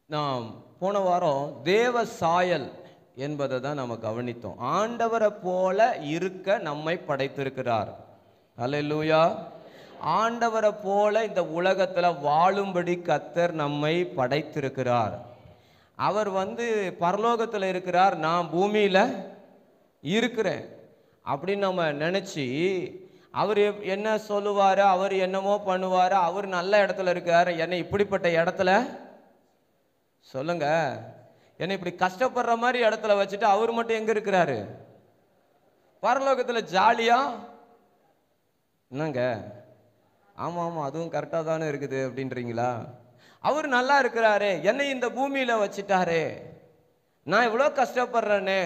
நாம் போன வாரம் தேவ சாயல் என்பதை தான் நம்ம கவனித்தோம் ஆண்டவரை போல இருக்க நம்மை படைத்திருக்கிறார் அல்லேலூயா ஆண்டவரை போல இந்த உலகத்துல வாழும்படி கத்தர் நம்மை படைத்திருக்கிறார் அவர் வந்து பரலோகத்துல இருக்கிறார் நான் பூமியில இருக்கிறேன் அப்படின்னு நம்ம நினச்சி அவர் எப்- என்ன சொல்லுவார் அவர் என்னமோ பண்ணுவார் அவர் நல்ல இடத்துல இருக்கார் என்னை இப்படிப்பட்ட இடத்துல சொல்லுங்க என்னை இப்படி கஷ்டப்படுற மாதிரி இடத்துல வச்சுட்டு அவர் மட்டும் எங்க இருக்கிறாரு பரலோகத்தில் ஜாலியா என்னங்க ஆமாம் ஆமாம் அதுவும் கரெக்டாக தானே இருக்குது அப்படின்றீங்களா அவர் நல்லா இருக்கிறாரே என்னை இந்த பூமியில் வச்சுட்டாரே நான் இவ்வளோ கஷ்டப்படுறேனே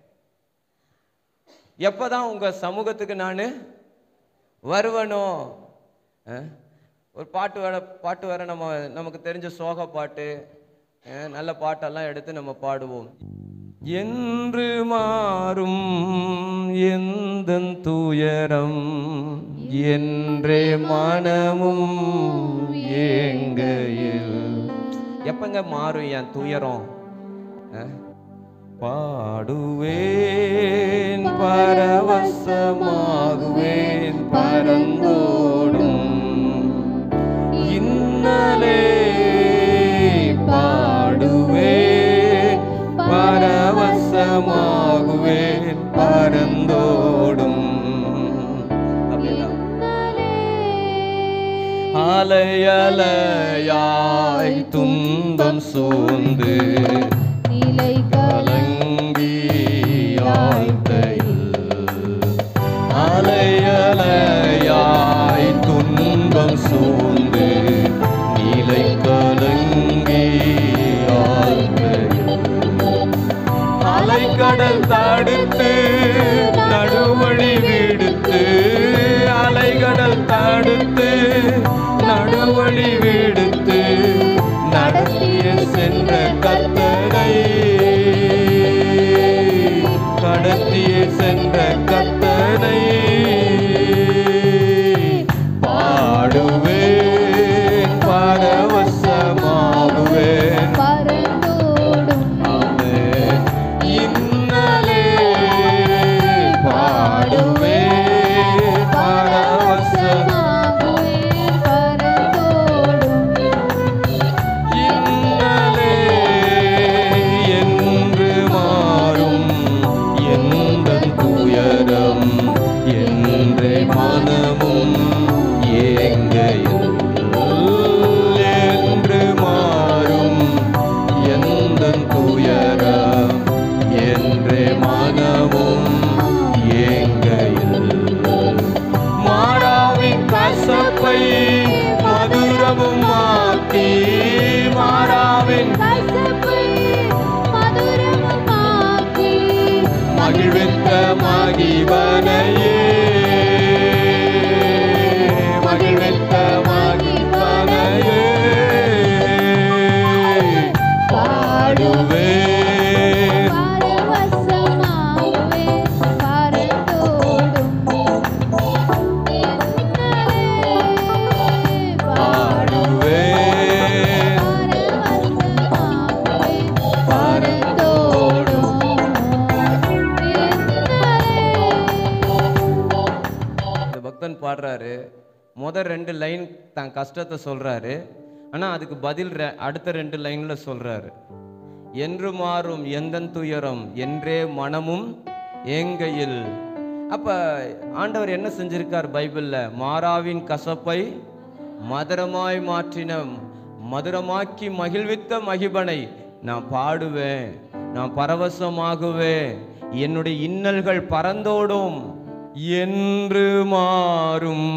எப்பதான் உங்க சமூகத்துக்கு நான் வருவனோ அஹ்? ஒரு பாட்டு வேற பாட்டு வேற நம்ம நமக்கு தெரிஞ்ச சோக பாட்டு அஹ், நல்ல பாட்டெல்லாம் எடுத்து நம்ம பாடுவோம் என்று மாறும் எந்த துயரம் என்றே மனமும் ஏங்கையில் எப்பங்க மாறும் என் துயரம் அஹ்? பாடுவேன் பரவசமாகுவேன் பரந்தோடும் இன்னலே பாடுவேன் பரவசமாகுவேன் பரந்தோடும் அப்படின்னா அலையலையாய் துன்பம் சூழ்ந்து நிலை கலங்கி ஆழ்த்தையில் அலையலையாய் துன்பம் சூழ்ந்து நிலை கலங்கி ஆழ்த்தையில் அலைக்கடல் தடுத்து நடுவழி விடுத்து அலைக்கடல் தடுத்து நடுவழி விடுத்து நடத்திய சென்ற கத்தரை கடத்திய சென்ற கத்தரை பாடுவேன் பரவசமாகுவேன் பரந்தோடும் ஆமென். இன்னலே பாடுவேன் பரவசம் பரவசமாகுவேன் பரந்தோடும் இன்னலே என்று மாறும் எந்தன் துயரம் என்றே மனமும் ஏங்கையில் என்று மாறும் எந்தன் துயரம் என்றே மனமும் ஏங்கையில் மாறாவின் கசப்பை மதுரமும் ஆக்கி மாறாவின் கசப்பை மதுரமாக்கி மகிழ்வித்த மகிவனையே மகிழ்வித்த மகிவனையே பாடுவேன் பரவசமாகுவேன் பரந்தோடும் இன்னலே பாடுவேன் பரவசமாகுவேன் பரந்தோடும் இந்த பக்தன் பாடுறாரு முதல் ரெண்டு லைன் தான் கஷ்டத்தை சொல்றாரு ஆனா அதுக்கு பதில் ரெ- அடுத்த ரெண்டு லைன்ல சொல்றாரு என்று மாறும் எந்தன் துயரம் என்றே மனமும் ஏங்கையில் அப்ப ஆண்டவர் என்ன செஞ்சிருக்கார் பைபிள்ல மாறாவின் கசப்பை மதுரமாய் மாற்றின மதுரமாக்கி மகிழ்வித்த மகிபனை நான் பாடுவேன் நான் பரவசமாகுவேன் என்னுடைய இன்னல்கள் பறந்தோடும் என்று மாறும்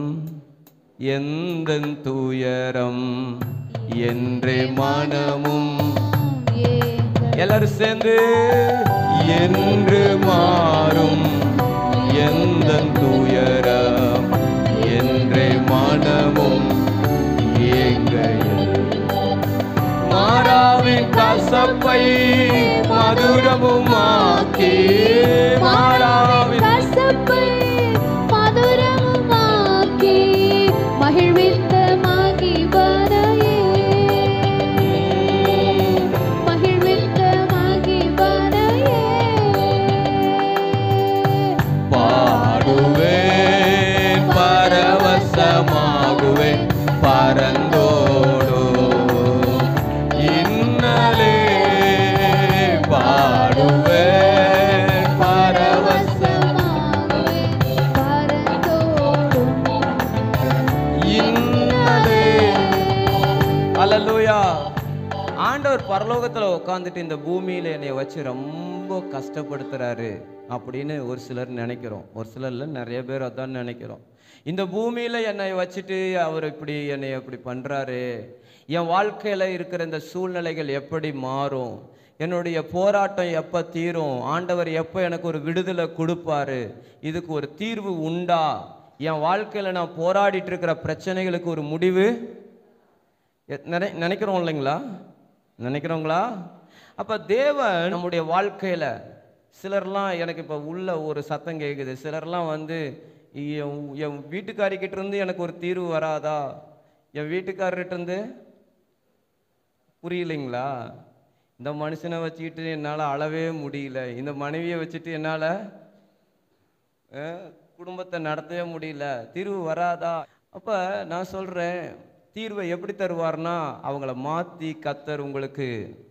எந்த துயரம் என்றே மனமும் எல்லாரும் சேர்ந்து என்று மாறும் எந்த துயரம் என்றே மனமும் ஏங்கையில் மாறாவின் கசப்பை மதுரமும் ஆக்கி மாறாவின் கசப்பை மதுரமாக்கி மகிழ்வித்த மகிபனையே ஹalleluya ஆண்டவர் பரலோகத்துல உட்காந்துட்டு இந்த பூமியில என்னை வச்சு ரொம்ப கஷ்டப்படுத்துறாரு அப்படின்னு ஒரு சிலர் நினைக்கிறோம் ஒரு சிலர்ல நிறைய பேர் அதான் நினைக்கிறோம் இந்த பூமியில என்னை வச்சுட்டு அவர் இப்படி என்னை இப்படி பண்றாரு என் வாழ்க்கையில இருக்கிற இந்த சூழ்நிலைகள் எப்படி மாறும் என்னுடைய போராட்டம் எப்போ தீரும் ஆண்டவர் எப்போ எனக்கு ஒரு விடுதலை கொடுப்பாரு இதுக்கு ஒரு தீர்வு உண்டா என் வாழ்க்கையில் நான் போராடிட்டு இருக்கிற பிரச்சனைகளுக்கு ஒரு முடிவு எ- நினை நினைக்கிறோம் இல்லைங்களா நினைக்கிறோங்களா அப்போ தேவன் நம்முடைய வாழ்க்கையில் சிலர்லாம் எனக்கு இப்போ உள்ள ஒரு சத்தம் கேட்குது சிலர்லாம் வந்து என் என் வீட்டுக்காரிக்கிட்ட இருந்து எனக்கு ஒரு தீர்வு வராதா என் வீட்டுக்காரர்கிட்ட இருந்து புரியலைங்களா இந்த மனுஷனை வச்சுக்கிட்டு என்னால் அழவே முடியல இந்த மனைவியை வச்சுட்டு என்னால் குடும்பத்தை நடத்தவே முடியல தீர்வு வராதா அப்போ நான் சொல்கிறேன் தீர்வை எப்படி தருவார்னா அவங்கள மாற்றி கத்தர் உங்களுக்கு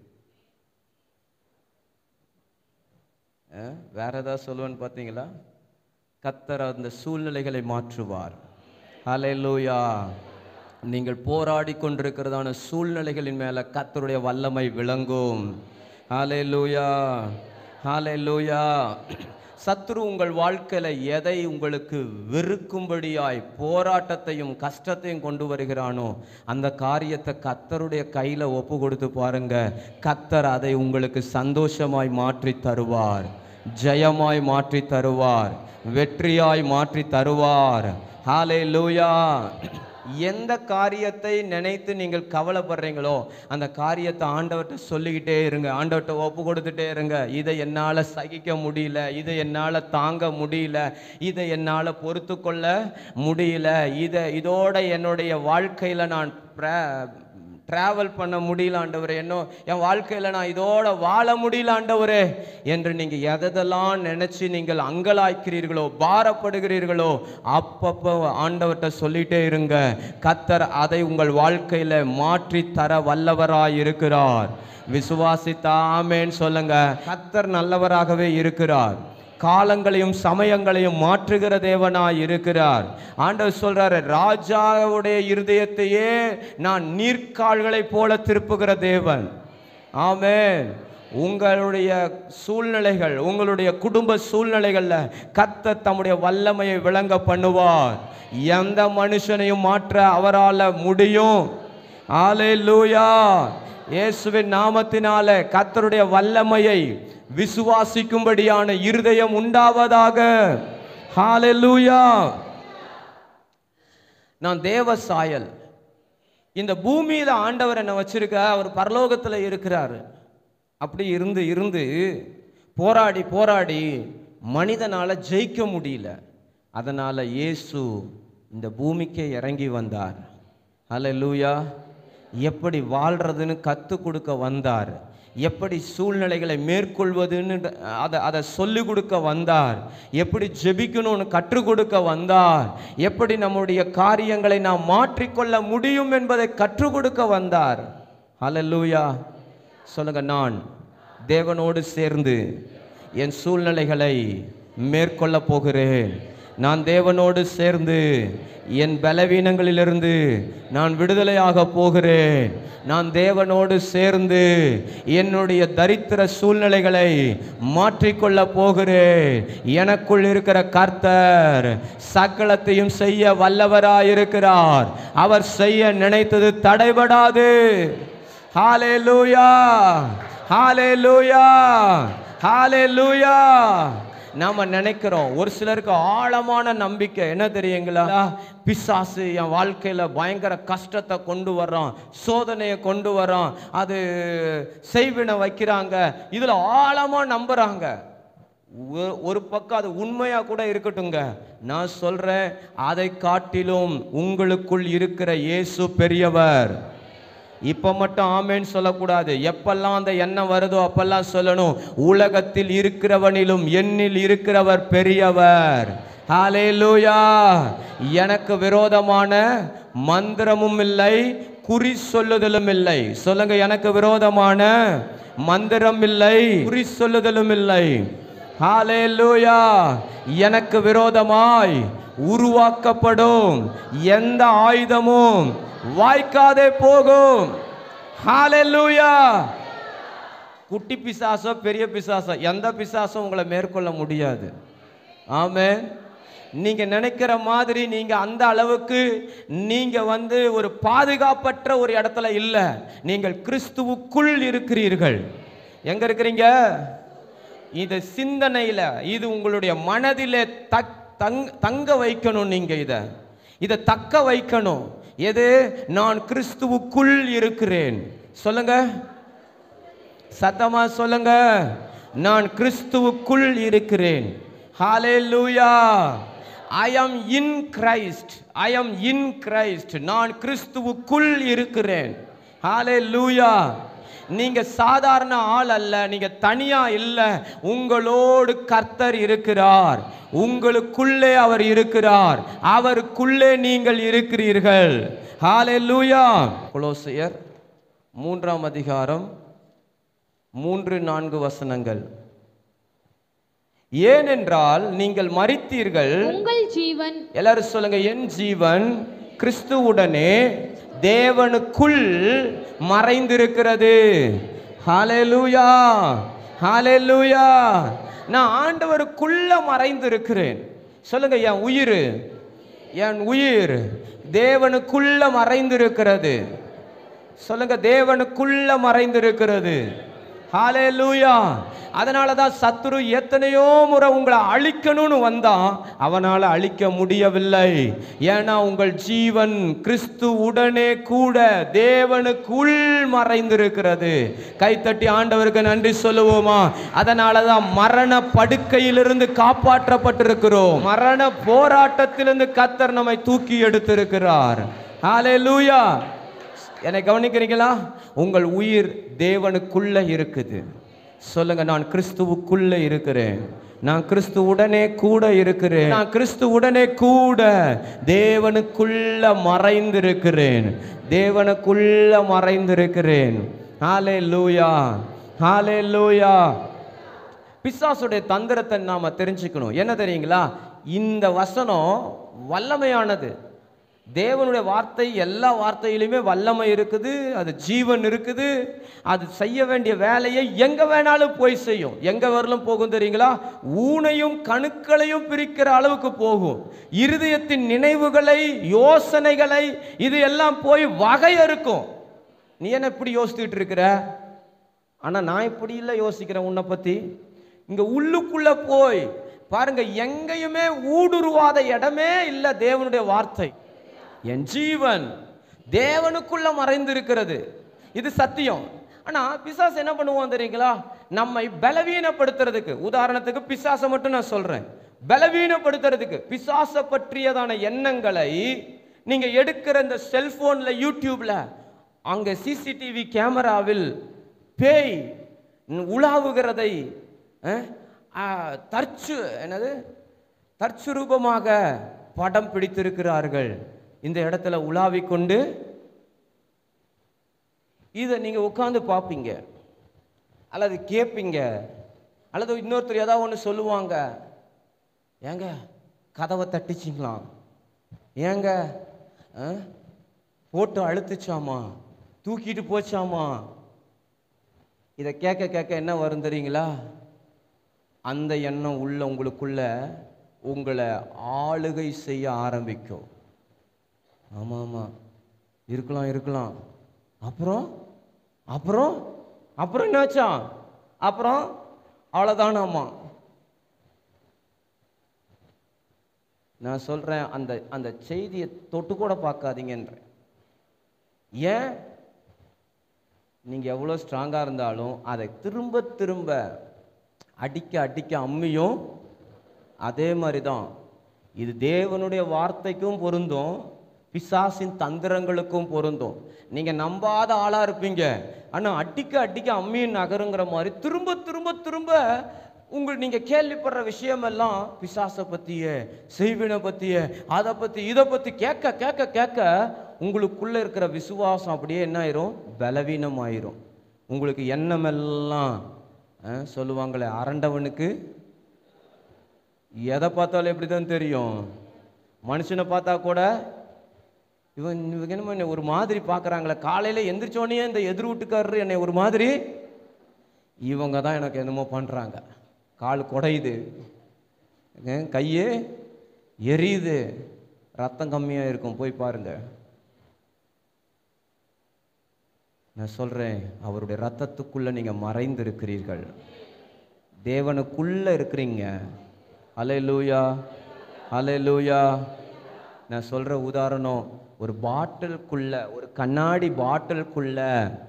அஹ், வேற ஏதாவது சொல்லுவேன்னு பார்த்தீங்களா கத்தர் அந்த சூழ்நிலைகளை மாற்றுவார் ஹalleluya நீங்கள் போராடி கொண்டிருக்கிறதான சூழ்நிலைகளின் மேல கத்தருடைய வல்லமை விளங்கும் ஹalleluya ஹalleluya சத்ரு உங்கள் வாழ்க்கையில எதை உங்களுக்கு வெறுக்கும்படியாய் போராட்டத்தையும் கஷ்டத்தையும் கொண்டு வருகிறானோ அந்த காரியத்தை கத்தருடைய கையில ஒப்பு கொடுத்து பாருங்க கத்தர் அதை உங்களுக்கு சந்தோஷமாய் மாற்றி தருவார் ஜெயமாய் மாற்றி தருவார் வெற்றியாய் மாற்றி தருவார் ஹாலே லூயா எந்த காரியத்தை நினைத்து நீங்கள் கவலைப்படுறீங்களோ அந்த காரியத்தை ஆண்டவர்கிட்ட சொல்லிக்கிட்டே இருங்க ஆண்டவர்கிட்ட ஒப்பு கொடுத்துட்டே இருங்க இதை என்னால் சகிக்க முடியல இதை என்னால் தாங்க முடியல இதை என்னால் பொறுத்து கொள்ள முடியல இதை இதோட என்னுடைய வாழ்க்கையில் நான் ட்ராவல் பண்ண முடியல ஆண்டவரே இன்னும் என் வாழ்க்கையில் நான் இதோட வாழ முடியல ஆண்டவரே என்று நீங்கள் எதெல்லாம் நினச்சி நீங்கள் அங்கலாய்க்கிறீர்களோ பாரப்படுகிறீர்களோ அப்பப்போ ஆண்டவர்கிட்ட சொல்லிட்டே இருங்க கத்தர் அதை உங்கள் வாழ்க்கையில் மாற்றி தர வல்லவராய் இருக்கிறார் விசுவாசித்தா ஆமேன்னு சொல்லுங்க கத்தர் நல்லவராகவே இருக்கிறார் காலங்களையும் சமயங்களையும் மாற்றுகிற தேவனாய் இருக்கிறார் ஆண்டவர் சொல்றாரு ராஜாவுடைய இருதயத்தையே நான் நீர்க்கால்களைப் போல திருப்புகிற தேவன் ஆமென் உங்களுடைய சூழ்நிலைகள் உங்களுடைய குடும்ப சூழ்நிலைகள்ல கத்த தம்முடைய வல்லமையை விளங்க பண்ணுவார் எந்த மனுஷனையும் மாற்ற அவரால முடியும் ஆலே லூயா இயேசுவின் நாமத்தினால கத்தருடைய வல்லமையை விசுவாசிக்கும்படியான இருதயம் உண்டாவதாக ஹalleluya நான் தேவ சாயல் இந்த பூமியில ஆண்டவர் என்ன வச்சிருக்க அவர் பரலோகத்துல இருக்கிறாரு அப்படி இருந்து இருந்து போராடி போராடி மனிதனால ஜெயிக்க முடியல அதனால இயேசு இந்த பூமிக்கே இறங்கி வந்தார் ஹalleluya எப்படி வாழ்றதுன்னு கற்றுக் கொடுக்க வந்தார் எப்படி சூழ்நிலைகளை மேற்கொள்வதுன்னு அதை அதை சொல்லிக் கொடுக்க வந்தார் எப்படி ஜெபிக்கணும்னு கற்றுக் கொடுக்க வந்தார் எப்படி நம்முடைய காரியங்களை நாம் மாற்றிக்கொள்ள முடியும் என்பதை கற்றுக் கொடுக்க வந்தார் ஹalleluya சொல்லுங்க நான் தேவனோடு சேர்ந்து என் சூழ்நிலைகளை மேற்கொள்ள போகிறேன் நான் தேவனோடு சேர்ந்து என் பலவீனங்களிலிருந்து நான் விடுதலையாக போகிறேன் நான் தேவனோடு சேர்ந்து என்னுடைய தரித்திர சூழ்நிலைகளை மாற்றிக்கொள்ள போகிறேன் எனக்குள் இருக்கிற கர்த்தர் சகலத்தையும் செய்ய வல்லவராயிருக்கிறார் அவர் செய்ய நினைத்தது தடைபடாது ஹalleluya ஹalleluya ஹalleluya நாம நினைக்கிறோம் ஒரு சிலருக்கு ஆழமான நம்பிக்கை என்ன தெரியுங்களா பிசாசு என் வாழ்க்கையில பயங்கர கஷ்டத்தை கொண்டு வர்றான் சோதனையை கொண்டு வர்றான் அது செய்வினை வைக்கிறாங்க இதுல ஆழமா நம்புறாங்க ஒ- ஒரு பக்கம் அது உண்மையா கூட இருக்கட்டுங்க நான் சொல்றேன் அதை காட்டிலும் உங்களுக்குள் இருக்கிற இயேசு பெரியவர் இப்ப மட்டும் ஆமேன்னு சொல்லக்கூடாது எப்பெல்லாம் அந்த எண்ணம் வருதோ அப்பெல்லாம் சொல்லணும் உலகத்தில் இருக்கிறவனிலும் என்னில் இருக்கிறவர் பெரியவர் ஹalleluya எனக்கு விரோதமான மந்திரமும் இல்லை குறி சொல்லுதலும் இல்லை சொல்லுங்க எனக்கு விரோதமான மந்திரம் இல்லை குறி சொல்லுதலும் இல்லை ஹalleluya எனக்கு விரோதமாய் உருவாக்கப்படும் எந்த ஆயுதமும் வாய்க்காதே போகும் ஹalleluya குட்டி பிசாசோ பெரிய பிசாசோ எந்த பிசாசும் உங்களை மேற்கொள்ள முடியாது ஆமென் நீங்க நினைக்கிற மாதிரி நீங்க அந்த அளவுக்கு நீங்க வந்து ஒரு பாதுகாப்பற்ற ஒரு இடத்துல இல்ல நீங்கள் கிறிஸ்துவுக்குள் இருக்கிறீர்கள் எங்க இருக்கிறீங்க இது சிந்தனையில இது உங்களுடைய மனதிலே தக் தங் தங்க வைக்கணும் நீங்க இத இதை தக்க வைக்கணும் எது நான் கிறிஸ்துவுக்குள் இருக்கிறேன் சொல்லுங்க சத்தமா சொல்லுங்க நான் கிறிஸ்துவுக்குள் இருக்கிறேன் ஹalleluya ஐ அம் in Christ I am in Christ நான் கிறிஸ்துவுக்குள் இருக்கிறேன் ஹalleluya நீங்க சாதாரண ஆள் அல்ல நீங்க தனியா இல்ல உங்களோடு கர்த்தர் இருக்கிறார் உங்களுக்குள்ளே அவர் இருக்கிறார் அவருக்குள்ளே நீங்கள் இருக்கிறீர்கள் ஹalleluya கொலோசியர் மூன்றாம் அதிகாரம் மூன்று நான்கு வசனங்கள் ஏனென்றால் நீங்கள் மரித்தீர்கள் உங்கள் ஜீவன் எல்லாரும் சொல்லுங்க என் ஜீவன் கிறிஸ்துவுடனே தேவனுக்குள் மறைந்திருக்கிறது ஹalleluya ஹalleluya நான் ஆண்டவருக்குள்ள மறைந்திருக்கிறேன் சொல்லுங்க என் உயிர் என் உயிர் தேவனுக்குள்ள மறைந்திருக்கிறது சொல்லுங்க தேவனுக்குள்ள மறைந்திருக்கிறது ஹalleluya அதனால தான் சத்துரு எத்தனையோ முறை உங்களை அழிக்கணும்னு வந்தான் அவனால் அழிக்க முடியவில்லை ஏன்னா உங்கள் ஜீவன் கிறிஸ்து உடனே கூட தேவனுக்குள் மறைந்திருக்கிறது கைத்தட்டி ஆண்டவருக்கு நன்றி சொல்லுவோமா அதனால தான் மரண படுக்கையிலிருந்து காப்பாற்றப்பட்டிருக்கிறோம் மரண போராட்டத்திலிருந்து கத்தர் நம்மை தூக்கி எடுத்திருக்கிறார் ஹalleluya என்னை கவனிக்கிறீங்களா உங்கள் உயிர் தேவனுக்குள்ள இருக்குது சொல்லுங்க நான் கிறிஸ்துவுக்குள்ள இருக்கிறேன் நான் கிறிஸ்துவுடனே கூட இருக்கிறேன் நான் கிறிஸ்துவுடனே கூட தேவனுக்குள்ள மறைந்திருக்கிறேன் தேவனுக்குள்ள மறைந்திருக்கிறேன் ஹாலே லூயா ஹாலே லூயா பிசாசுடைய தந்திரத்தை நாம தெரிஞ்சுக்கணும் என்ன தெரியுங்களா இந்த வசனம் வல்லமையானது தேவனுடைய வார்த்தை எல்லா வார்த்தையிலுமே வல்லமை இருக்குது அது ஜீவன் இருக்குது அது செய்ய வேண்டிய வேலையை எங்க வேணாலும் போய் செய்யும் எங்க வரலும் போகும் தெரியுங்களா ஊனையும் கணுக்களையும் பிரிக்கிற அளவுக்கு போகும் இருதயத்தின் நினைவுகளை யோசனைகளை இது எல்லாம் போய் வகையறுக்கும் நீ என்ன இப்படி யோசிச்சுட்டு இருக்கிற ஆனா நான் இப்படி இல்லை யோசிக்கிறேன் உன்னை பத்தி இங்க உள்ளுக்குள்ள போய் பாருங்க எங்கேயுமே ஊடுருவாத இடமே இல்லை தேவனுடைய வார்த்தை என் ஜீவன் தேவனுக்குள்ள மறைந்திருக்கிறது இது சத்தியம் ஆனா பிசாசு என்ன பண்ணுவான் தெரியுங்களா நம்மை பலவீனப்படுத்துறதுக்கு உதாரணத்துக்கு பிசாசை மட்டும் நான் சொல்றேன் பலவீனப்படுத்துறதுக்கு பிசாச பற்றியதான எண்ணங்களை நீங்க எடுக்கிற இந்த செல்போன்ல யூடியூப்ல அங்க சிசிடிவி கேமராவில் பேய் உலாவுகிறதை அஹ், ஆ, தற்சு என்னது தற்சுரூபமாக படம் பிடித்திருக்கிறார்கள் இந்த இடத்துல உலாவிக் கொண்டு இதை நீங்க உட்கார்ந்து பார்ப்பீங்க அல்லது கேட்பீங்க அல்லது இன்னொருத்தர் ஏதாவது ஒன்று சொல்லுவாங்க ஏங்க கதவை தட்டிச்சிங்களாம் ஏங்க ஆ? போட்டு அழுத்துச்சாமா தூக்கிட்டு போச்சாமா இதை கேட்க கேட்க என்ன வரும் தெரியுங்களா அந்த எண்ணம் உள்ள உங்களுக்குள்ள உங்களை ஆளுகை செய்ய ஆரம்பிக்கும் ஆமாம் ஆமாம் இருக்கலாம் இருக்கலாம் அப்புறம் அப்புறம் அப்புறம் என்னாச்சாம் அப்புறம் அவ்வளோதானாமா நான் சொல்கிறேன் அந்த அந்த செய்தியை தொட்டு கூட பார்க்காதீங்கன்றேன் ஏன் நீங்கள் எவ்வளோ ஸ்ட்ராங்காக இருந்தாலும் அதை திரும்ப திரும்ப அடிக்க அடிக்க அம்மியும் அதே மாதிரி தான் இது தேவனுடைய வார்த்தைக்கும் பொருந்தும் பிசாசின் தந்திரங்களுக்கும் பொருந்தும் நீங்கள் நம்பாத ஆளாக இருப்பீங்க ஆனால் அடிக்க அடிக்க அம்மியும் நகருங்கிற மாதிரி திரும்ப திரும்ப திரும்ப உங்கள் நீங்கள் கேள்விப்படுற விஷயமெல்லாம் பிசாசை பற்றிய செய்வினை பற்றிய அதை பற்றி இதை பற்றி கேட்க கேட்க கேட்க உங்களுக்குள்ளே இருக்கிற விசுவாசம் அப்படியே என்ன ஆயிரும் பலவீனம் ஆயிரும் உங்களுக்கு எண்ணமெல்லாம் அஹ், சொல்லுவாங்களே அரண்டவனுக்கு எதை பார்த்தாலும் எப்படி தான் தெரியும் மனுஷனை பார்த்தா கூட இவன் இவங்க என்னமோ என்னை ஒரு மாதிரி பார்க்குறாங்களே காலையில் எந்திரிச்சோடனே இந்த எதிர் வீட்டுக்காரரு என்னை ஒரு மாதிரி இவங்க தான் எனக்கு என்னமோ பண்ணுறாங்க கால் குடையுது ஏன் கையே எரியுது ரத்தம் கம்மியாக இருக்கும் போய் பாருங்க நான் சொல்கிறேன் அவருடைய ரத்தத்துக்குள்ளே நீங்கள் மறைந்து இருக்கிறீர்கள் தேவனுக்குள்ளே இருக்கிறீங்க அலை லூயா அலை லூயா நான் சொல்கிற உதாரணம் ஒரு பாட்டிலுக்குள்ள ஒரு கண்ணாடி பாட்டிலுக்குள்ள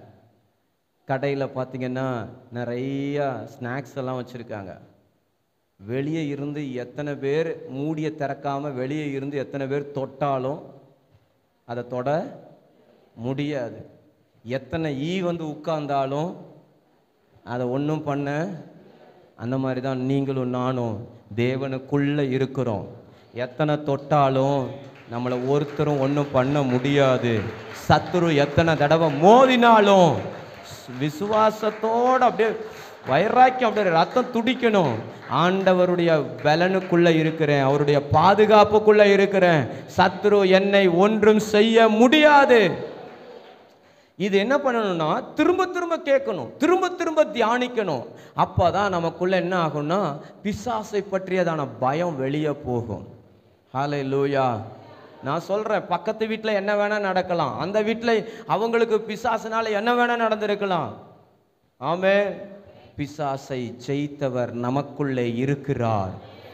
கடையில் பார்த்தீங்கன்னா நிறைய ஸ்நாக்ஸ் எல்லாம் வச்சுருக்காங்க வெளியே இருந்து எத்தனை பேர் மூடிய திறக்காம வெளியே இருந்து எத்தனை பேர் தொட்டாலும் அதை தொட முடியாது எத்தனை ஈ வந்து உட்கார்ந்தாலும் அதை ஒன்றும் பண்ண அந்த மாதிரி தான் நீங்களும் நானும் தேவனுக்குள்ளே இருக்கிறோம் எத்தனை தொட்டாலும் நம்மளை ஒருத்தரும் ஒன்றும் பண்ண முடியாது சத்துரு எத்தனை தடவை மோதினாலும் விசுவாசத்தோட அப்படியே வைராக்கியம் அப்படியே ரத்தம் துடிக்கணும் ஆண்டவருடைய பலனுக்குள்ள இருக்கிறேன் அவருடைய பாதுகாப்புக்குள்ள இருக்கிறேன் சத்துரு என்னை ஒன்றும் செய்ய முடியாது இது என்ன பண்ணணும்னா திரும்ப திரும்ப கேட்கணும் திரும்ப திரும்ப தியானிக்கணும் அப்பதான் நமக்குள்ள என்ன ஆகும்னா பிசாசை பற்றியதான பயம் வெளியே போகும் ஹாலே லூயா நான் சொல்றேன் பக்கத்து வீட்டில் என்ன வேணா நடக்கலாம் அந்த வீட்டில் அவங்களுக்கு பிசாசுனால என்ன வேணா நடந்திருக்கலாம் ஆமே பிசாசை ஜெயித்தவர் நமக்குள்ளே இருக்கிறார்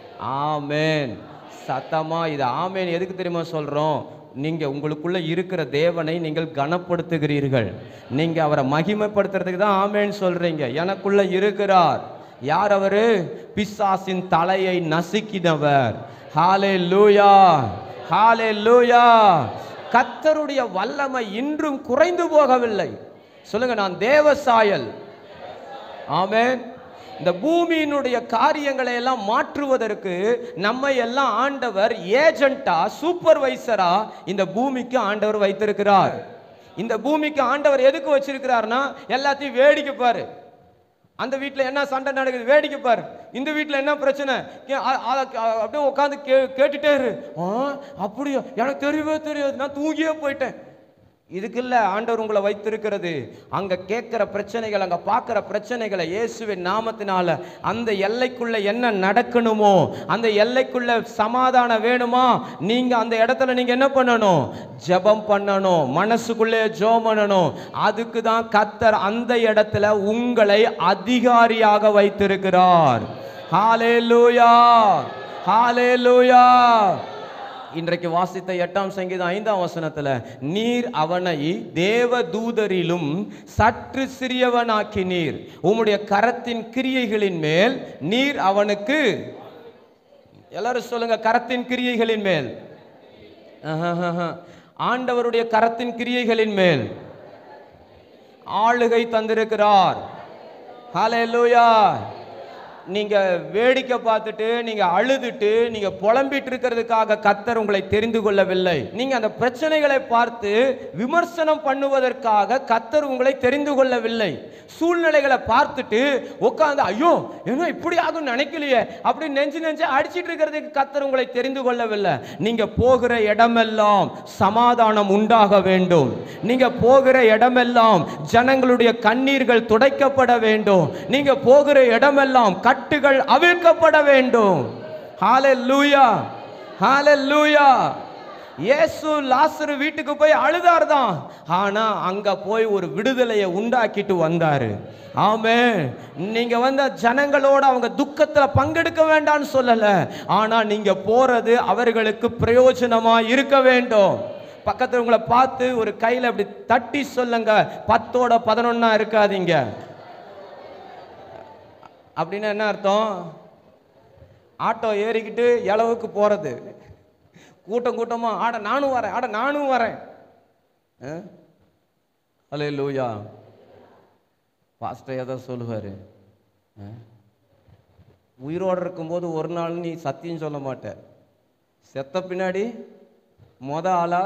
ஆமேன் சத்தமா இது ஆமேன் எதுக்கு தெரியுமா சொல்றோம் நீங்க உங்களுக்குள்ள இருக்கிற தேவனை நீங்கள் கனப்படுத்துகிறீர்கள் நீங்க அவரை மகிமைப்படுத்துறதுக்கு தான் ஆமேன்னு சொல்றீங்க எனக்குள்ள இருக்கிறார் யார் அவரு பிசாசின் தலையை நசுக்கினவர் ஹாலே லூயா ஹாலே லூயா கத்தருடைய வல்லமை இன்றும் குறைந்து போகவில்லை சொல்லுங்க நான் தேவ சாயல் ஆமென் இந்த பூமியினுடைய காரியங்களை எல்லாம் மாற்றுவதற்கு நம்ம எல்லாம் ஆண்டவர் ஏஜென்ட்டா சூப்பர்வைசரா இந்த பூமிக்கு ஆண்டவர் வைத்திருக்கிறார் இந்த பூமிக்கு ஆண்டவர் எதுக்கு வச்சிருக்கிறார்னா எல்லாத்தையும் வேடிக்கை பாரு அந்த வீட்டில் என்ன சண்டை நடக்குது வேடிக்கை பாரு இந்த வீட்டில் என்ன பிரச்சனை கே- அ- அ- அ- அப்படியே உட்காந்து கே கேட்டுட்டே இரு ஆ அப்படியா எனக்கு தெரியவே தெரியாது நான் தூங்கியே போயிட்டேன் இதுக்கு இல்ல ஆண்டவர் உங்களை வைத்திருக்கிறது அங்க கேட்கிற பிரச்சனைகள் அங்க பார்க்கிற பிரச்சனைகளை இயேசுவின் நாமத்தினால அந்த எல்லைக்குள்ள என்ன நடக்கணுமோ அந்த எல்லைக்குள்ள சமாதானம் வேணுமா நீங்க அந்த இடத்துல நீங்க என்ன பண்ணணும் ஜெபம் பண்ணணும் மனசுக்குள்ளே ஜெபம் பண்ணணும் அதுக்கு தான் கத்தர் அந்த இடத்துல உங்களை அதிகாரியாக வைத்திருக்கிறார் ஹalleluya ஹalleluya இன்றைக்கு வாசித்த எட்டாம் சங்கீதம் ஐந்தாம் வசனத்துல நீர் அவனை தேவ தூதரிலும் சற்று சிறியவனாக்கி நீர் உம்முடைய கரத்தின் கிரியைகளின் மேல் நீர் அவனுக்கு எல்லாரும் சொல்லுங்க கரத்தின் கிரியைகளின் மேல் ஆஹாஹாஹா. ஆண்டவருடைய கரத்தின் கிரியைகளின் மேல் ஆளுகை தந்திருக்கிறார் ஹalleluya நீங்க வேடிக்கை பார்த்துட்டு நீங்க அழுதுட்டு நீங்க புலம்பிட்டு இருக்கிறதுக்காக கத்தர் உங்களை தெரிந்து கொள்ளவில்லை நீங்க அந்த பிரச்சனைகளை பார்த்து விமர்சனம் பண்ணுவதற்காக கத்தர் உங்களை தெரிந்து கொள்ளவில்லை சூழ்நிலைகளை பார்த்துட்டு உட்காந்து ஐயோ என்ன இப்படி ஆகும் நினைக்கலையே அப்படி நெஞ்சு நெஞ்சு அடிச்சிட்டு இருக்கிறதுக்கு கத்தர் உங்களை தெரிந்து கொள்ளவில்லை நீங்க போகிற இடமெல்லாம் சமாதானம் உண்டாக வேண்டும் நீங்க போகிற இடமெல்லாம் ஜனங்களுடைய கண்ணீர்கள் துடைக்கப்பட வேண்டும் நீங்க போகிற இடமெல்லாம் கட்டுகள் அவிழ்க்கப்பட வேண்டும் ஹalleluya ஹalleluya இயேசு லாசரு வீட்டுக்கு போய் அழுதார் தான் ஆனா அங்க போய் ஒரு விடுதலையை உண்டாக்கிட்டு வந்தாரு ஆமே நீங்க வந்த ஜனங்களோட அவங்க துக்கத்துல பங்கெடுக்க வேண்டாம்னு சொல்லல ஆனா நீங்க போறது அவர்களுக்கு பிரயோஜனமா இருக்க வேண்டும் பக்கத்துல உங்களை பார்த்து ஒரு கையில அப்படி தட்டி சொல்லுங்க பத்தோட பதினொன்னா இருக்காதீங்க அப்படின்னா என்ன அர்த்தம் ஆட்டோ ஏறிக்கிட்டு இளவுக்கு போறது கூட்டம் கூட்டமா ஆட நானும் வரேன் ஆட நானும் வரேன் அலே லூயா பாஸ்டர் ஏதோ சொல்லுவாரு ஆ? உயிரோடு இருக்கும்போது ஒரு நாள் நீ சத்தியம் சொல்ல மாட்ட செத்த பின்னாடி மொத ஆளா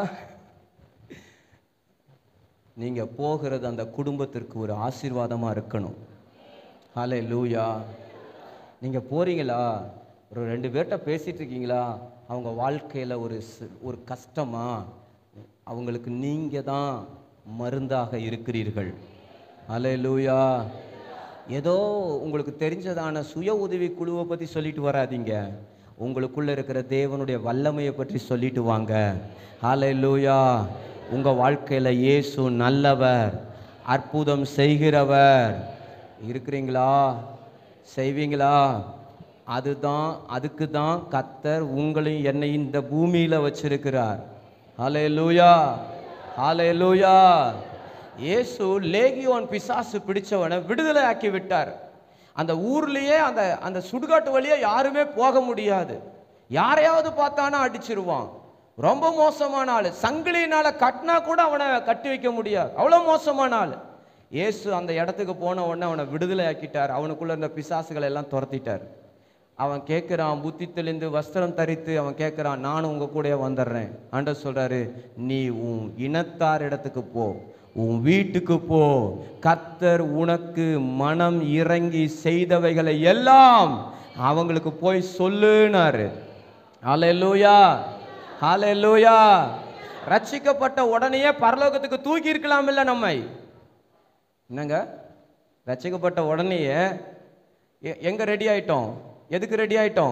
நீங்க போகிறது அந்த குடும்பத்திற்கு ஒரு ஆசீர்வாதமா இருக்கணும் ஹலே லூயா நீங்க போறீங்களா ஒரு ரெண்டு பேர்கிட்ட பேசிட்டு இருக்கீங்களா அவங்க வாழ்க்கையில ஒரு சி- ஒரு கஷ்டமா அவங்களுக்கு நீங்க தான் மருந்தாக இருக்கிறீர்கள் அல்லேலூயா ஏதோ உங்களுக்கு தெரிஞ்சதான சுய உதவி குழுவை பற்றி சொல்லிட்டு வராதீங்க உங்களுக்குள்ள இருக்கிற தேவனுடைய வல்லமையை பற்றி சொல்லிட்டு வாங்க ஹalleluya உங்க வாழ்க்கையில இயேசு நல்லவர் அற்புதம் செய்கிறவர் இருக்கிறீங்களா செய்வீங்களா அதுதான் அதுக்கு தான் கத்தர் உங்களையும் என்னையும் இந்த பூமியில வச்சிருக்கிறார் ஹalleluya ஹalleluya இயேசு லேகியோன் பிசாசு பிடிச்சவனை விடுதலை ஆக்கி விட்டார் அந்த ஊர்லயே அந்த அந்த சுடுகாட்டு வழியா யாருமே போக முடியாது யாரையாவது பார்த்தானா அடிச்சிருவான் ரொம்ப மோசமான ஆளு சங்கிலியினால கட்டினா கூட அவனை கட்டி வைக்க முடியாது அவ்வளோ மோசமான ஆளு இயேசு அந்த இடத்துக்கு போன உடனே அவனை விடுதலை ஆக்கிட்டார் அவனுக்குள்ள இருந்த பிசாசுகளை எல்லாம் துரத்திட்டார் அவன் கேட்குறான் புத்தி தெளிந்து வஸ்திரம் தரித்து அவன் கேட்குறான் நானும் உங்க கூடயே வந்துடுறேன் ஆண்டவர் சொல்றாரு நீ உன் இனத்தார் இடத்துக்கு போ உன் வீட்டுக்கு போ கர்த்தர் உனக்கு மனம் இறங்கி செய்தவைகளை எல்லாம் அவங்களுக்கு போய் சொல்லுனாரு ஹalleluya ஹalleluya ரட்சிக்கப்பட்ட உடனேயே பரலோகத்துக்கு தூக்கி இருக்கலாம் இல்ல நம்மை என்னங்க ரட்சிக்கப்பட்ட உடனேயே எ- எங்க ரெடி ஆயிட்டோம் எதுக்கு ரெடி ஆயிட்டோம்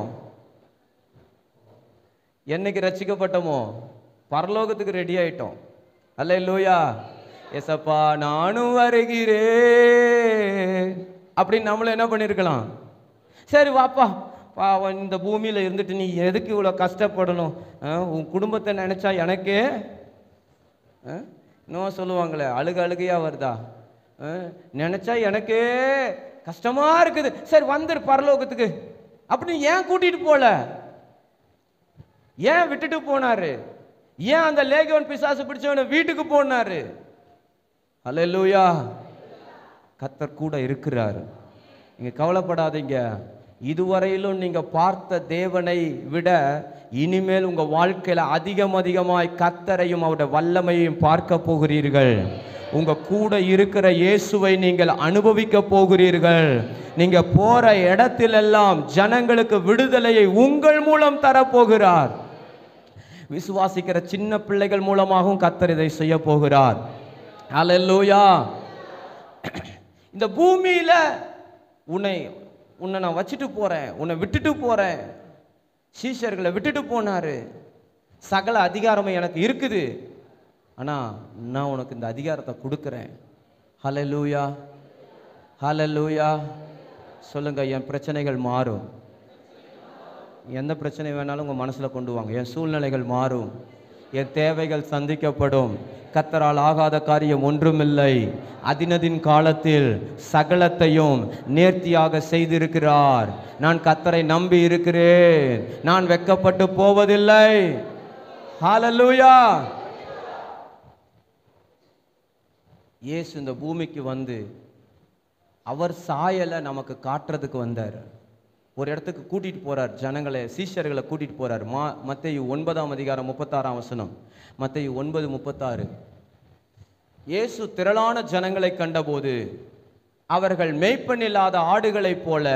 என்னைக்கு ரட்சிக்கப்பட்டோமோ பரலோகத்துக்கு ரெடி ஆயிட்டோம் அல்ல லூயா எசப்பா நானும் வருகிறேன் அப்படின்னு நம்மள என்ன பண்ணிருக்கலாம் சரி வாப்பா பாவம் இந்த பூமியில இருந்துட்டு நீ எதுக்கு இவ்வளோ கஷ்டப்படணும் ஆ, உன் குடும்பத்தை நினைச்சா எனக்கே ஆ? இன்னும் சொல்லுவாங்களே அழுக அழுகையா வருதா ஆ? நினைச்சா எனக்கே கஷ்டமா இருக்குது சரி வந்துரு பரலோகத்துக்கு அப்படின்னு ஏன் கூட்டிட்டு போல ஏன் விட்டுட்டு போனாரு ஏன் அந்த லேகவன் பிசாசு பிடிச்சவனை வீட்டுக்கு போனாரு அல்லேலூயா கத்தர் கூட இருக்கிறார் நீங்க கவலைப்படாதீங்க இதுவரையிலும் நீங்க பார்த்த தேவனை விட இனிமேல் உங்க வாழ்க்கையில அதிகம் அதிகமாய் கத்தரையும் அவருடைய வல்லமையையும் பார்க்க போகிறீர்கள் உங்க கூட இருக்கிற இயேசுவை நீங்கள் அனுபவிக்க போகிறீர்கள் நீங்க போற இடத்திலெல்லாம் ஜனங்களுக்கு விடுதலையை உங்கள் மூலம் தரப்போகிறார் விசுவாசிக்கிற சின்ன பிள்ளைகள் மூலமாகவும் கத்தர் இதை செய்ய போகிறார் அல்லேலூயா இந்த பூமியில உன்னை உன்னை நான் வச்சுட்டு போறேன் உன்னை விட்டுட்டு போறேன் சீஷர்களை விட்டுட்டு போனாரு சகல அதிகாரமும் எனக்கு இருக்குது ஆனா நான் உனக்கு இந்த அதிகாரத்தை கொடுக்குறேன் ஹalleluya ஹalleluya சொல்லுங்க என் பிரச்சனைகள் மாறும் எந்த பிரச்சனை வேணாலும் உங்கள் மனசில் கொண்டு வாங்க என் சூழ்நிலைகள் மாறும் என் தேவைகள் சந்திக்கப்படும் கத்தரால் ஆகாத காரியம் ஒன்றுமில்லை அதினதின் காலத்தில் சகலத்தையும் நேர்த்தியாக செய்திருக்கிறார் நான் கத்தரை நம்பி இருக்கிறேன் நான் வெக்கப்பட்டு போவதில்லை ஹalleluya இயேசு இந்த பூமிக்கு வந்து அவர் சாயலை நமக்கு காட்டுறதுக்கு வந்தார் ஒரு இடத்துக்கு கூட்டிட்டு போறார் ஜனங்களை சீஷர்களை கூட்டிட்டு போறார் மா மத்தேயு ஒன்பதாம் அதிகாரம் முப்பத்தாறாம் வசனம் மத்தேயு ஒன்பது முப்பத்தாறு இயேசு திரளான ஜனங்களை கண்டபோது அவர்கள் மேய்ப்பன் இல்லாத ஆடுகளைப் போல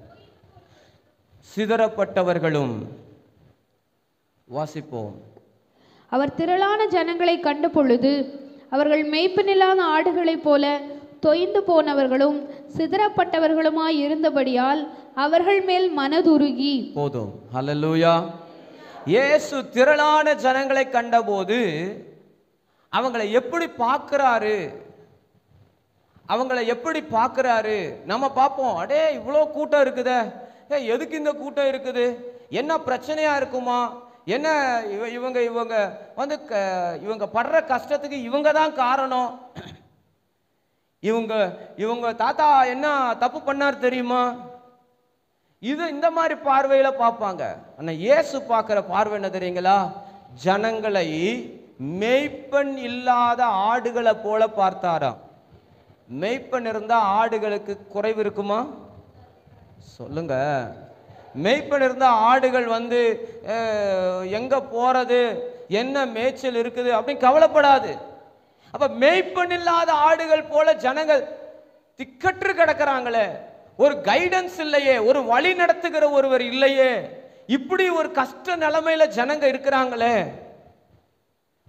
சிதறப்பட்டவர்களும் வாசிப்போம் அவர் திரளான ஜனங்களை கண்ட பொழுது அவர்கள் மேய்ப்பனில்லாத ஆடுகளைப் போல தொய்ந்து போனவர்களும் சிதறப்பட்டவர்களுமாய் இருந்தபடியால் அவர்கள் மேல் மனதுருகி போதும் ஹalleluya இயேசு திரளான ஜனங்களை கண்டபோது அவங்களை எப்படி பார்க்கறாரு அவங்கள எப்படி பார்க்கறாரு நம்ம பார்ப்போம் அடே இவ்வளோ கூட்டம் இருக்குதே ஏ எதுக்கு இந்த கூட்டம் இருக்குது என்ன பிரச்சனையா இருக்குமா என்ன இவ இவங்க இவங்க வந்து க- இவங்க படுற கஷ்டத்துக்கு இவங்க தான் காரணம் இவங்க இவங்க தாத்தா என்ன தப்பு பண்ணார் தெரியுமா இது இந்த மாதிரி பார்வையில பார்ப்பாங்க ஆனா இயேசு பார்க்கிற பார்வை என்ன தெரியுங்களா ஜனங்களை மேய்ப்பன் இல்லாத ஆடுகளை போல பார்த்தாராம் மேய்ப்பன் இருந்தா ஆடுகளுக்கு குறைவு இருக்குமா சொல்லுங்க மேய்ப்பன் இருந்தா ஆடுகள் வந்து அஹ், எங்க போறது என்ன மேய்ச்சல் இருக்குது அப்படின்னு கவலைப்படாது அப்ப மேய்ப்பன் இல்லாத ஆடுகள் போல ஜனங்கள் திக்கற்று கிடக்குறாங்களே ஒரு கைடன்ஸ் இல்லையே ஒரு வழி நடத்துகிற ஒருவர் இல்லையே இப்படி ஒரு கஷ்ட நிலைமையில ஜனங்க இருக்கிறாங்களே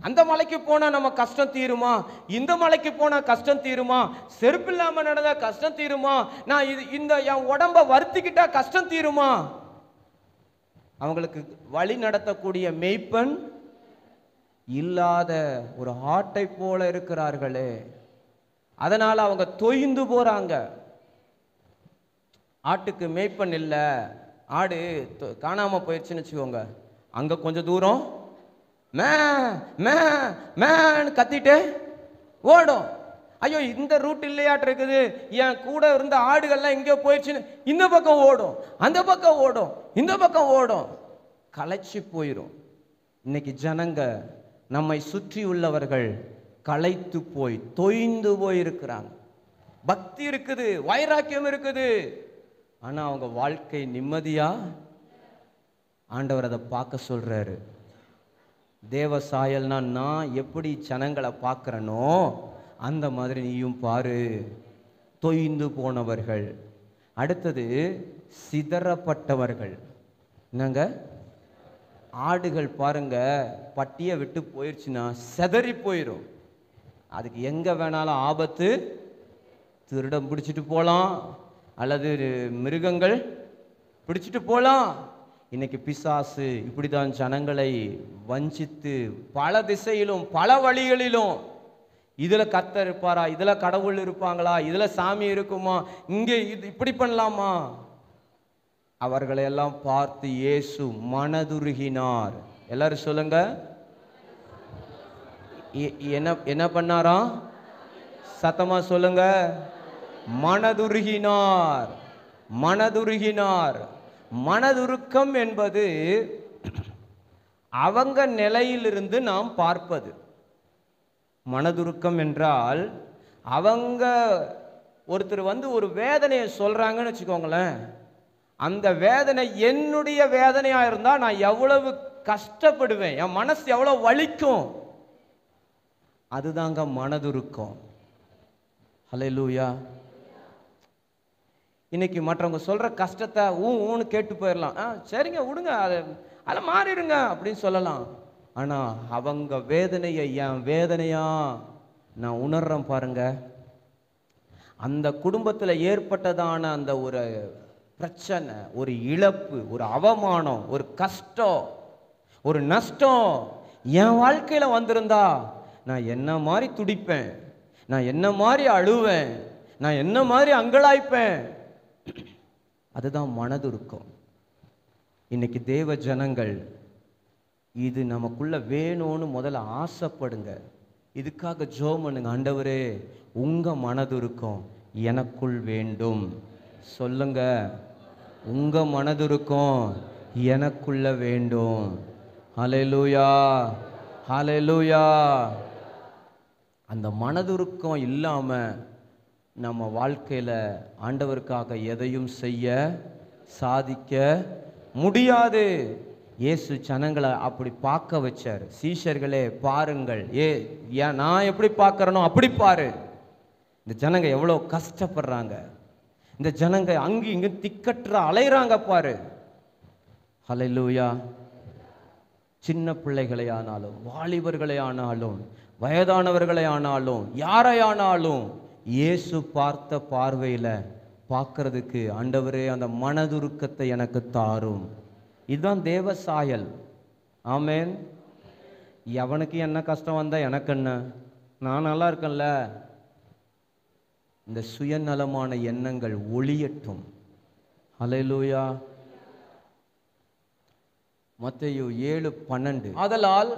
அந்த மலைக்கு போனா நம்ம கஷ்டம் தீருமா இந்த மலைக்கு போனா கஷ்டம் தீருமா செருப்பு இல்லாம நடந்தா கஷ்டம் தீருமா நான் இது இந்த என் உடம்ப வருத்திக்கிட்டா கஷ்டம் தீருமா அவங்களுக்கு வழி நடத்தக்கூடிய மெய்ப்பன் இல்லாத ஒரு ஆட்டை போல இருக்கிறார்களே அதனால அவங்க தொய்ந்து போறாங்க ஆட்டுக்கு மேய்ப்பன் இல்லை ஆடு தொ- காணாம போயிடுச்சுன்னு வச்சுக்கோங்க அங்க கொஞ்சம் தூரம் மே மே மேன்னு கத்திட்டு ஓடும் ஐயோ இந்த ரூட் இல்லையாட்டு இருக்குது என் கூட இருந்த ஆடுகள்லாம் எங்கேயோ போயிடுச்சுன்னு இந்த பக்கம் ஓடும் அந்த பக்கம் ஓடும் இந்த பக்கம் ஓடும் களைச்சு போயிடும் இன்னைக்கு ஜனங்க நம்மை சுற்றி உள்ளவர்கள் களைத்து போய் தொய்ந்து போய் இருக்கிறாங்க பக்தி இருக்குது வைராக்கியம் இருக்குது ஆனா அவங்க வாழ்க்கை நிம்மதியா ஆண்டவர் அதை பார்க்க சொல்றாரு தேவ சாயல்னா நான் எப்படி ஜனங்களை பார்க்கறனோ அந்த மாதிரி நீயும் பாரு தொய்ந்து போனவர்கள் அடுத்தது சிதறப்பட்டவர்கள் என்னங்க ஆடுகள் பாருங்க பட்டியை விட்டு போயிடுச்சுன்னா செதறி போயிடும் அதுக்கு எங்க வேணாலும் ஆபத்து திருடம் பிடிச்சிட்டு போகலாம் அல்லது மிருகங்கள் பிடிச்சிட்டு போகலாம் இன்னைக்கு பிசாசு இப்படிதான் ஜனங்களை வஞ்சித்து பல திசையிலும் பல வழிகளிலும் இதுல கர்த்தர் இருப்பாரா இதுல கடவுள் இருப்பாங்களா இதுல சாமி இருக்குமா இங்கே இது இப்படி பண்ணலாமா அவர்களை எல்லாம் பார்த்து இயேசு மனதுருகினார் எல்லாரும் சொல்லுங்க எ- என்ன என்ன பண்ணாராம் சத்தமா சொல்லுங்க மனதுருகினார் மனதுருகினார் மனதுருக்கம் என்பது அவங்க நிலையிலிருந்து நாம் பார்ப்பது மனதுருக்கம் என்றால் அவங்க ஒருத்தர் வந்து ஒரு வேதனையை சொல்றாங்கன்னு வச்சுக்கோங்களேன் அந்த வேதனை என்னுடைய வேதனையா இருந்தா நான் எவ்வளவு கஷ்டப்படுவேன் என் மனசு எவ்வளவு வலிக்கும் அதுதாங்க மனதுருக்கம் ஹalleluya இன்னைக்கு மற்றவங்க சொல்ற கஷ்டத்தை ஊ ஊன்னு கேட்டு போயிடலாம் ஆ சரிங்க விடுங்க அதை அதில் மாறிடுங்க அப்படின்னு சொல்லலாம் ஆனா அவங்க வேதனையை என் வேதனையா நான் உணர்றேன் பாருங்க அந்த குடும்பத்துல ஏற்பட்டதான அந்த ஒரு பிரச்சனை ஒரு இழப்பு ஒரு அவமானம் ஒரு கஷ்டம் ஒரு நஷ்டம் என் வாழ்க்கையில வந்திருந்தா நான் என்ன மாதிரி துடிப்பேன் நான் என்ன மாதிரி அழுவேன் நான் என்ன மாதிரி அங்கலாய்ப்பேன் அதுதான் மனதுருக்கம் இன்னைக்கு தேவ ஜனங்கள் இது நமக்குள்ள வேணும்னு முதல்ல ஆசைப்படுங்க இதுக்காக ஜோம் பண்ணுங்க ஆண்டவரே உங்க மனதுருக்கம் எனக்குள் வேண்டும் சொல்லுங்க உங்க மனதுருக்கம் எனக்குள்ள வேண்டும் ஹalleluya ஹalleluya அந்த மனதுருக்கம் இல்லாம நம்ம வாழ்க்கையில ஆண்டவருக்காக எதையும் செய்ய சாதிக்க முடியாது இயேசு ஜனங்களை அப்படி பார்க்க வச்சார் சீஷர்களே பாருங்கள் ஏ ஏன் நான் எப்படி பார்க்கறனோ அப்படி பாரு இந்த ஜனங்க எவ்வளோ கஷ்டப்படுறாங்க இந்த ஜனங்க அங்கு இங்கு திக்கற்ற அலைறாங்க பாரு ஹalleluya சின்ன பிள்ளைகளை ஆனாலும் வாலிபர்களை ஆனாலும் வயதானவர்களை ஆனாலும் யாரையானாலும் இயேசு பார்த்த பார்வையில பார்க்கறதுக்கு ஆண்டவரே அந்த மனதுருக்கத்தை எனக்கு தாரும் இதுதான் தேவ சாயல் ஆமென் எவனுக்கு என்ன கஷ்டம் வந்தா எனக்கு என்ன நான் நல்லா இருக்கேன்ல இந்த சுயநலமான எண்ணங்கள் ஒளியட்டும் ஹalleluya மத்தேயு ஏழு பன்னெண்டு ஆதலால்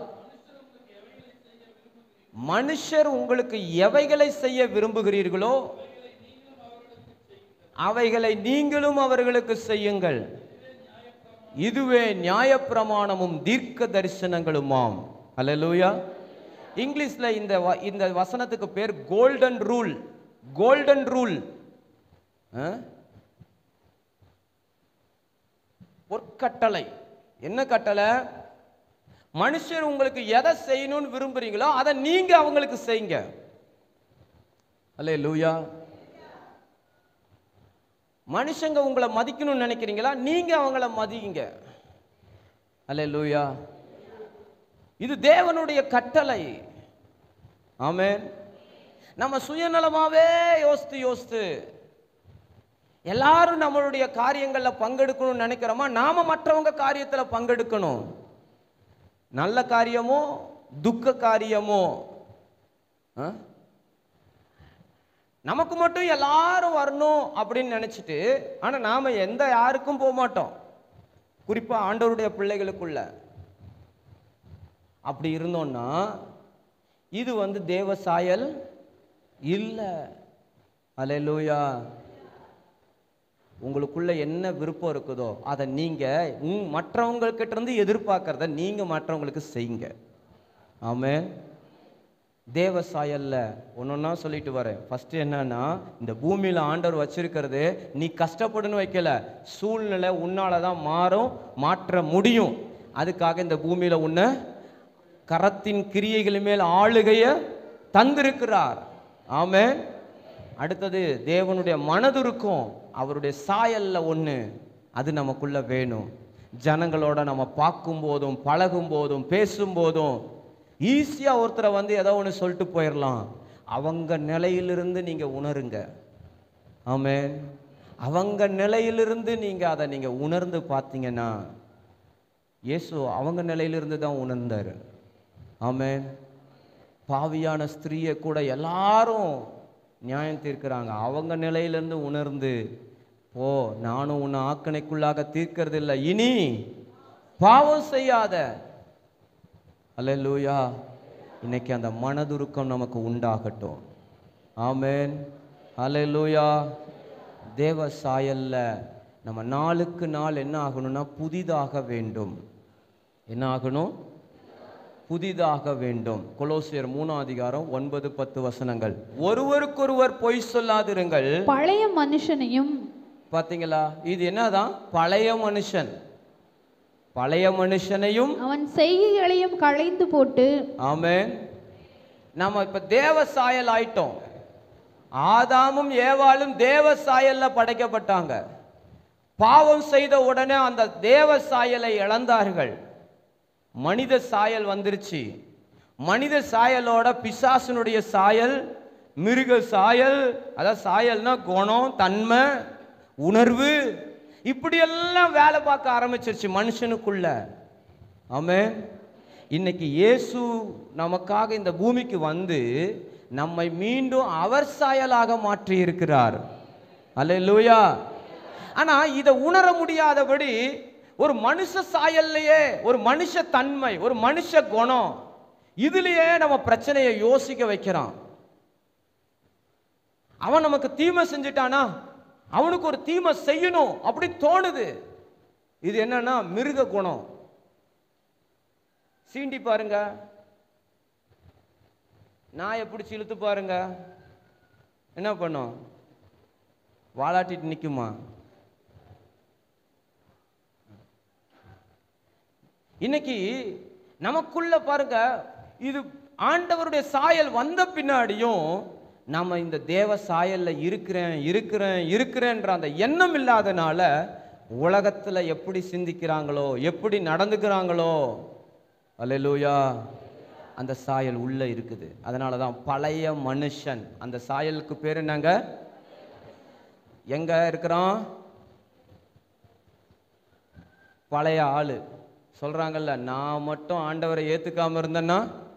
மனுஷர் உங்களுக்கு எவைகளை செய்ய விரும்புகிறீர்களோ அவைகளை நீங்களும் அவர்களுக்கு செய்யுங்கள் இதுவே நியாயப்பிரமாணமும் தீர்க்க தரிசனங்களுமாம் அல்லேலூயா இங்கிலீஷ்ல இந்த வ- இந்த வசனத்துக்கு பேர் கோல்டன் ரூல் கோல்டன் ரூல் பொற்கட்டளை என்ன கட்டளை மனுஷர் உங்களுக்கு எதை செய்யணும்னு விரும்புறீங்களோ அதை நீங்க அவங்களுக்கு செய்யுங்க அல்லே லூயா மனுஷங்க உங்களை மதிக்கணும்னு நினைக்கிறீங்களா நீங்க அவங்கள மதிங்க அல்லே லூயா இது தேவனுடைய கட்டளை ஆமென் நம்ம சுயநலமாவே யோசித்து யோசித்து எல்லாரும் நம்மளுடைய காரியங்கள்ல பங்கெடுக்கணும்னு நினைக்கிறோமா நாம மற்றவங்க காரியத்துல பங்கெடுக்கணும் நல்ல காரியமோ துக்க காரியமோ ஆ? நமக்கு மட்டும் எல்லாரும் வரணும் அப்படின்னு நினைச்சிட்டு ஆனா நாம எந்த யாருக்கும் போக மாட்டோம் குறிப்பா ஆண்டவருடைய பிள்ளைகளுக்குள்ள அப்படி இருந்தோம்னா இது வந்து தேவ சாயல் இல்லை அலையலூயா உங்களுக்குள்ள என்ன விருப்பம் இருக்குதோ அதை நீங்க உங் மற்றவங்கக்கிட்ட இருந்து எதிர்பார்க்கறத நீங்க மற்றவங்களுக்கு செய்யுங்க ஆமென் தேவ சாயல்ல ஒன்னொன்னா சொல்லிட்டு வரேன் ஃபர்ஸ்ட் என்னன்னா இந்த பூமியில ஆண்டவர் வச்சிருக்கிறது நீ கஷ்டப்படுன்னு வைக்கல சூழ்நிலை உன்னால தான் மாறும் மாற்ற முடியும் அதுக்காக இந்த பூமியில உன்னை கரத்தின் கிரியைகள் மேல் ஆளுகைய தந்திருக்கிறார் ஆமென் அடுத்தது தேவனுடைய மனதுருக்கும் அவருடைய சாயல்ல ஒண்ணு அது நமக்குள்ள வேணும் ஜனங்களோட நம்ம பார்க்கும் போதும் பழகும் போதும் பேசும் போதும் ஈஸியா ஒருத்தரை வந்து ஏதோ ஒன்று சொல்லிட்டு போயிடலாம் அவங்க நிலையிலிருந்து நீங்க உணருங்க ஆமென் அவங்க நிலையிலிருந்து நீங்க அதை நீங்க உணர்ந்து பார்த்தீங்கன்னா இயேசு அவங்க நிலையிலிருந்து தான் உணர்ந்தாரு ஆமென் பாவியான ஸ்திரீயை கூட எல்லாரும் நியாயம் தீர்க்கிறாங்க அவங்க நிலையிலிருந்து உணர்ந்து போ நானும் உன்னை ஆக்கணைக்குள்ளாக தீர்க்கறதில்லை இனி பாவம் செய்யாத அல்லேலூயா இன்னைக்கு அந்த மனதுருக்கம் நமக்கு உண்டாகட்டும் ஆமென் அல்லேலூயா தேவ சாயல்ல நம்ம நாளுக்கு நாள் என்ன ஆகணும்னா புதிதாக வேண்டும் என்ன ஆகணும் புதிதாக வேண்டும் கொலோசியர் மூணாம் அதிகாரம் ஒன்பது பத்து வசனங்கள் ஒருவருக்கொருவர் பொய் சொல்லாதிருங்கள் பழைய மனுஷனையும் பாத்தீங்களா இது என்னதான் பழைய மனுஷன் பழைய மனுஷனையும் அவன் செய்கைகளையும் களைந்து போட்டு ஆமென் நம்ம இப்ப தேவ சாயல் ஆயிட்டோம் ஆதாமும் ஏவாளும் தேவ சாயல்ல படைக்கப்பட்டாங்க பாவம் செய்த உடனே அந்த தேவ சாயலை இழந்தார்கள் மனித சாயல் வந்துருச்சு மனித சாயலோட பிசாசனுடைய சாயல் மிருக சாயல் அதாவது சாயல்னா குணம் தன்மை உணர்வு இப்படியெல்லாம் வேலை பார்க்க ஆரம்பிச்சிருச்சு மனுஷனுக்குள்ள ஆமென் இன்னைக்கு இயேசு நமக்காக இந்த பூமிக்கு வந்து நம்மை மீண்டும் அவர் சாயலாக மாற்றி இருக்கிறார் அல்லேலூயா ஆனா இதை உணர முடியாதபடி ஒரு மனுஷ சாயல்லையே ஒரு மனுஷ தன்மை ஒரு மனுஷ குணம் இதுலயே நம்ம பிரச்சனையை யோசிக்க வைக்கிறான் அவன் நமக்கு தீமை செஞ்சுட்டானா அவனுக்கு ஒரு தீமை செய்யணும் அப்படி தோணுது இது என்னன்னா மிருக குணம் சீண்டி பாருங்க நாயை பிடிச்சி இழுத்து பாருங்க என்ன பண்ணும் வாலாட்டிட்டு நிக்குமா இன்னைக்கு நமக்குள்ள பாருங்க இது ஆண்டவருடைய சாயல் வந்த பின்னாடியும் நம்ம இந்த தேவ சாயல்ல இருக்கிறேன் இருக்கிறேன் இருக்கிறேன்ற அந்த எண்ணம் இல்லாதனால உலகத்துல எப்படி சிந்திக்கிறாங்களோ எப்படி நடந்துக்கிறாங்களோ அல்லேலூயா அந்த சாயல் உள்ள இருக்குது அதனால தான் பழைய மனுஷன் அந்த சாயலுக்கு பேர் என்னங்க எங்க இருக்கிறோம் பழைய ஆளு சொல்றாங்கல்ல நான் மட்டும் ஆண்டவரை ஏத்துக்காம இருந்தேன்னா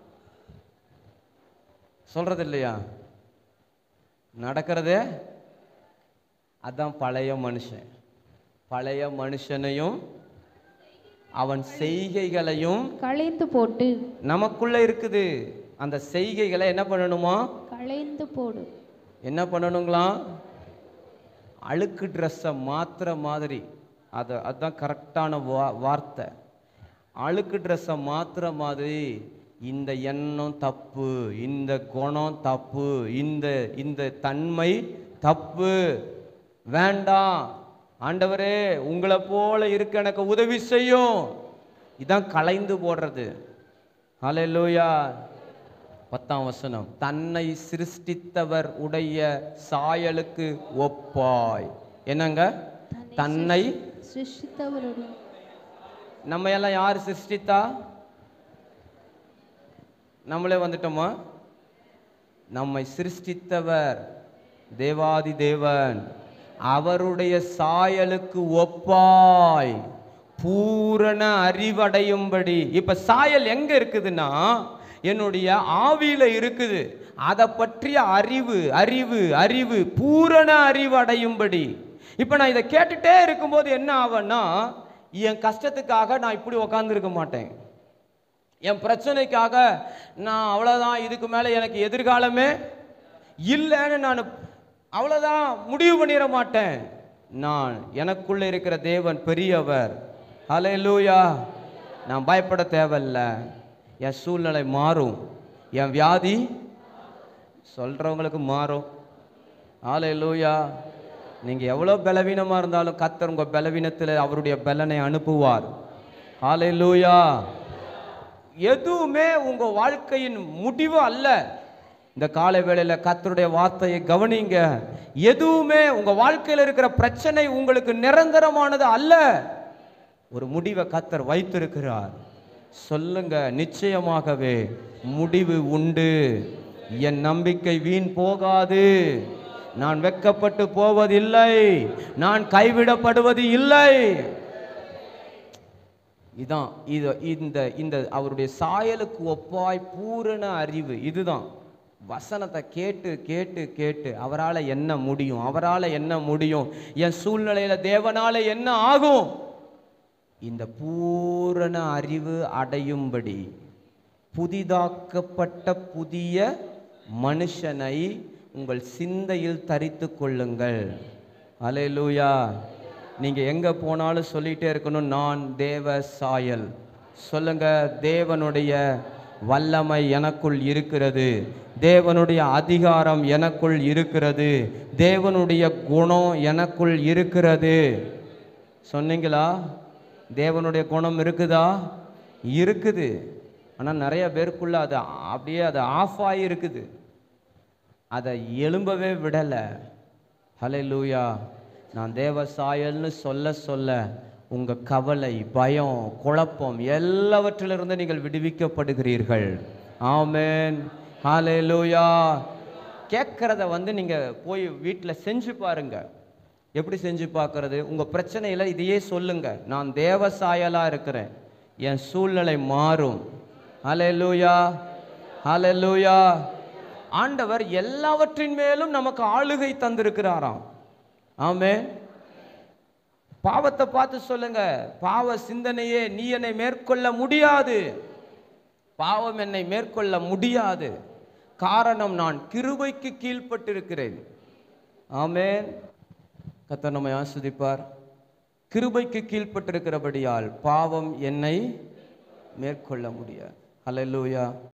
சொல்றது இல்லையா நடக்கிறதே அதான் பழைய மனுஷன் பழைய மனுஷனையும் அவன் செய்கைகளையும் களைந்து போட்டு நமக்குள்ள இருக்குது அந்த செய்கைகளை என்ன பண்ணணுமா களைந்து போடு என்ன பண்ணணுங்களாம் அழுக்கு ட்ரெஸ்ஸை மாத்துற மாதிரி அது அதுதான் கரெக்டான வா வார்த்தை அழுக்கு ட்ரெஸ்ஸை மாத்துற மாதிரி இந்த எண்ணம் தப்பு இந்த குணம் தப்பு இந்த இந்த தன்மை தப்பு வேண்டாம் ஆண்டவரே உங்களை போல இருக்க எனக்கு உதவி செய்யும் இதான் கலைந்து போடுறது ஹalleluya பத்தாம் வசனம் தன்னை சிருஷ்டித்தவர் உடைய சாயலுக்கு ஒப்பாய் என்னங்க தன்னை சிருஷ்டித்தவருடைய நம்ம எல்லாம் யார் சிருஷ்டித்தா நம்மளே வந்துட்டோமா நம்மை சிருஷ்டித்தவர் தேவாதி தேவன் அவருடைய சாயலுக்கு ஒப்பாய் பூரண அறிவடையும்படி இப்ப சாயல் எங்க இருக்குதுன்னா என்னுடைய ஆவியில இருக்குது அதை பற்றிய அறிவு அறிவு அறிவு பூரண அறிவு அடையும்படி இப்ப நான் இதை கேட்டுட்டே இருக்கும்போது என்ன ஆகும்னா என் கஷ்டத்துக்காக நான் இப்படி உக்காந்துருக்க மாட்டேன் என் பிரச்சனைக்காக நான் அவ்வளோதான் இதுக்கு மேலே எனக்கு எதிர்காலமே இல்லைன்னு நான் அவ்வளோதான் முடிவு பண்ணிட மாட்டேன் நான் எனக்குள்ள இருக்கிற தேவன் பெரியவர் ஹalleluya நான் பயப்பட தேவையில்ல என் சூழ்நிலை மாறும் என் வியாதி சொல்கிறவங்களுக்கு மாறும் ஹalleluya நீங்கள் எவ்வளோ பலவீனமாக இருந்தாலும் கத்தர் உங்கள் பலவீனத்தில் அவருடைய பலனை அனுப்புவார் ஹalleluya எதுவுமே உங்க வாழ்க்கையின் முடிவு அல்ல இந்த காலை வேளையில கர்த்தருடைய வார்த்தையை கவனிங்க எதுவுமே உங்க வாழ்க்கையில் இருக்கிற பிரச்சனை உங்களுக்கு நிரந்தரமானது அல்ல ஒரு முடிவை கத்தர் வைத்திருக்கிறார் சொல்லுங்க நிச்சயமாகவே முடிவு உண்டு என் நம்பிக்கை வீண் போகாது நான் வெட்கப்பட்டு போவதில்லை நான் கைவிடப்படுவது இல்லை இதான் இது இந்த இந்த அவருடைய சாயலுக்கு ஒப்பாய் பூரண அறிவு இதுதான் வசனத்தை கேட்டு கேட்டு கேட்டு அவரால் என்ன முடியும் அவரால் என்ன முடியும் என் சூழ்நிலையில தேவனால என்ன ஆகும் இந்த பூரண அறிவு அடையும்படி புதிதாக்கப்பட்ட புதிய மனுஷனை உங்கள் சிந்தையில் தரித்து கொள்ளுங்கள் அலையலூயா நீங்க எங்க போனாலும் சொல்லிட்டே இருக்கணும் நான் தேவ சாயல் சொல்லுங்க தேவனுடைய வல்லமை எனக்குள் இருக்கிறது தேவனுடைய அதிகாரம் எனக்குள் இருக்கிறது தேவனுடைய குணம் எனக்குள் இருக்கிறது சொன்னீங்களா தேவனுடைய குணம் இருக்குதா இருக்குது ஆனால் நிறைய பேருக்குள்ள அது அப்படியே அது ஆஃப் ஆகி இருக்குது அதை எழும்பவே விடலை ஹலே லூயா நான் தேவ சாயல்னு சொல்ல சொல்ல உங்க கவலை பயம் குழப்பம் எல்லாவற்றிலிருந்து நீங்கள் விடுவிக்கப்படுகிறீர்கள் ஆமென் ஹலே லூயா கேட்குறத வந்து நீங்க போய் வீட்டில் செஞ்சு பாருங்க எப்படி செஞ்சு பார்க்கறது உங்க பிரச்சனையில இதையே சொல்லுங்க நான் தேவ சாயலா இருக்கிறேன் என் சூழ்நிலை மாறும் ஹalleluya ஹalleluya ஆண்டவர் எல்லாவற்றின் மேலும் நமக்கு ஆளுகை தந்திருக்கிறாராம் ஆமே பாவத்தை பார்த்து சொல்லுங்க பாவ சிந்தனையே நீ என்னை மேற்கொள்ள முடியாது பாவம் என்னை மேற்கொள்ள முடியாது காரணம் நான் கிருபைக்கு கீழ்ப்பட்டிருக்கிறேன் ஆமென் கர்த்தர் நம்மை ஆஸ்வதிப்பார் கிருபைக்கு கீழ்ப்பட்டிருக்கிறபடியால் பாவம் என்னை மேற்கொள்ள முடியாது ஹalleluya